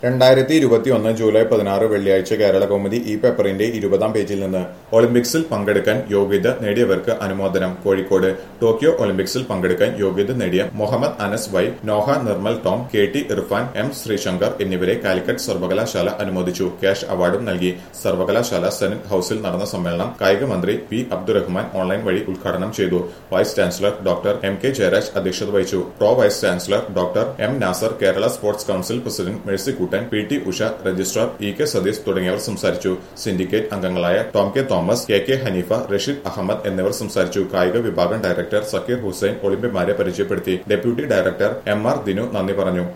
രണ്ടായിരത്തി ഇരുപത്തിയൊന്ന് ജൂലൈ പതിനാറ് വെള്ളിയാഴ്ച കേരള കൗമുദി ഈ പേപ്പറിന്റെ ഇരുപതാം പേജിൽ നിന്ന് ഒളിമ്പിക്സിൽ പങ്കെടുക്കാൻ യോഗ്യത നേടിയവർക്ക് അനുമോദനം കോഴിക്കോട് ടോക്കിയോ ഒളിമ്പിക്സിൽ പങ്കെടുക്കാൻ യോഗ്യത നേടിയ Muhammad Anas Y Noah Nirmal Tom K T Irfan M Sreeshankar എന്നിവരെ കാലിക്കറ്റ് സർവകലാശാല അനുമോദിച്ചു ക്യാഷ് അവാർഡും നൽകി സർവകലാശാല സെനറ്റ് ഹൌസിൽ നടന്ന സമ്മേളനം കായിക മന്ത്രി പി അബ്ദുറഹ്മാൻ ഓൺലൈൻ വഴി ഉദ്ഘാടനം ചെയ്തു vice chancellor doctor M K Jayaraj അധ്യക്ഷത വഹിച്ചു pro vice chancellor doctor M Nasar Kerala sports council president Mercykuttan P T Usha registrar E K Satheesh തുടങ്ങിയവർ സംസാരിച്ചു സിൻഡിക്കേറ്റ് അംഗങ്ങളായ Tom K Thomas K K Haneefa Rasheed Ahmed എന്നിവർ സംസാരിച്ചു കായിക വിഭാഗം ഡയറക്ടർ സക്കീർ ഹുസൈൻ ഒളിമ്പ്യന്മാരെ പരിചയപ്പെടുത്തി deputy director M R Dinu നന്ദി പറഞ്ഞു